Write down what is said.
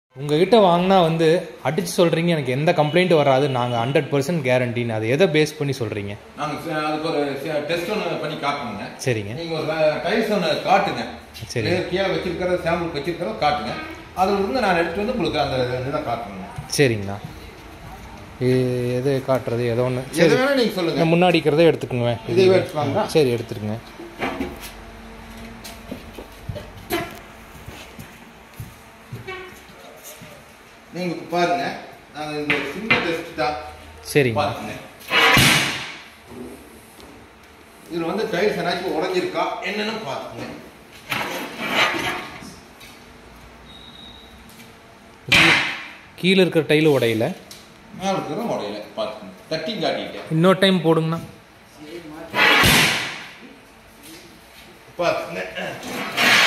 உங்ககிட்ட வாங்கினா வந்து அடிச்சு சொல்றீங்க எனக்கு எந்த கம்ப்ளைண்ட் வராது நாங்க ஹண்ட்ரட் பர்சன்ட் கேரண்டின்னு அதை எதை பேஸ் பண்ணி சொல்றீங்க நாங்கள் அதுக்கு ஒரு டெஸ்ட் ஒன்று பண்ணி காட்டணுங்க சரிங்க நீங்கள் ஒரு டைல்ஸ் ஒன்று காட்டுங்க சரி. இது கீழே வச்சிருக்கிறத சாம்பிள் வச்சிருக்கிறத காட்டுங்க அதில் இருந்து நான் எடுத்து வந்து உங்களுக்கு அந்த இதை காட்டணுங்க சரிங்கண்ணா இது எது காட்டுறது ஏதோ ஒன்று எது சரி வேணா நீங்கள் சொல்லுங்க நான் முன்னாடி இருக்கிறதே எடுத்துக்கோங்க இதை எடுத்துக்கலாங்களா சரி எடுத்துருங்க நீங்கள் இப்போ பாருங்க நாங்கள் இந்த சிங்கிள் டெஸ்ட் தான் சரிங்க பார்த்துங்க இதில் வந்து டைல்ஸ் என்னாச்சும் உடஞ்சிருக்கா என்னன்னு பார்த்துங்க கீழே இருக்கிற டைல் உடையில மேலே இருக்கிற உடையில பார்த்துங்க தட்டி காட்டிட்டேன் இன்னொரு டைம் போடுங்கண்ணா பார்த்துங்க